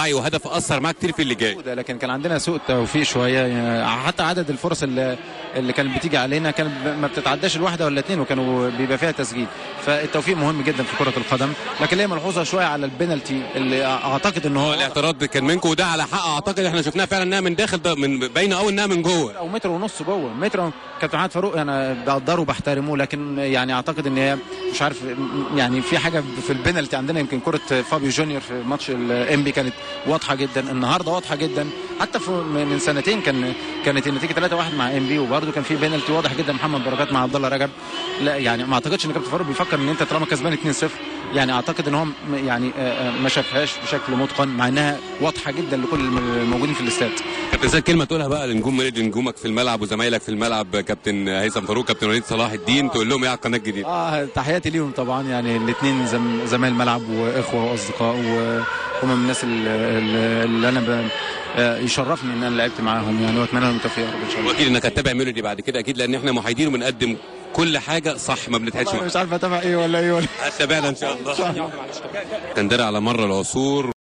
الرباعي وهدف اثر معاك كتير في اللي جاي ده لكن كان عندنا سوء توفيق شويه يعني حتى عدد الفرص اللي, اللي كانت بتيجي علينا كان ما بتتعداش الواحده ولا اثنين وكانوا بيبقى فيها تسجيل فالتوفيق مهم جدا في كره القدم لكن هي ملحوظه شويه على البنالتي اللي اعتقد ان هو الاعتراض كان منكم وده على حق اعتقد احنا شفناها فعلا انها من داخل ده من باينه قوي انها من جوه او متر ونص جوه متر كابتن محمد فاروق انا بقدره وبحترمه لكن يعني اعتقد ان هي مش عارف يعني في حاجه في البنالتي عندنا يمكن كره فابيو جونيور في ماتش الانبي كانت واضحه جدا النهارده واضحه جدا حتى في من سنتين كان كانت النتيجه 3-1 مع ام بي وبرده كان في بينالتي واضح جدا محمد بركات مع عبد الله رجب لا يعني ما اعتقدش ان كابتن فاروق بيفكر ان انت طالما كسبان 2-0 يعني اعتقد ان هو يعني ما شافهاش بشكل متقن مع انها واضحه جدا لكل الموجودين في الاستاد كابتن زي كلمه تقولها بقى لنجوم نادي نجومك في الملعب وزمايلك في الملعب كابتن هيثم فاروق كابتن وليد صلاح الدين تقول لهم ايه على القناه الجديده اه تحياتي ليهم طبعا يعني الاثنين زم زمايل ملعب واخوه واصدقاء وهم من الناس اللي, اللي انا ب... يشرفني ان انا لعبت معاهم يعني واتمنى لهم التوفيق يا رب ان شاء الله واكيد انك هتتابع ميلودي بعد كده اكيد لان احنا محايدين وبنقدم كل حاجه صح ما بنتهدش مش عارف اتابع ايه ولا ايه ولا هتتابعنا ان شاء الله اسكندريه على مر العصور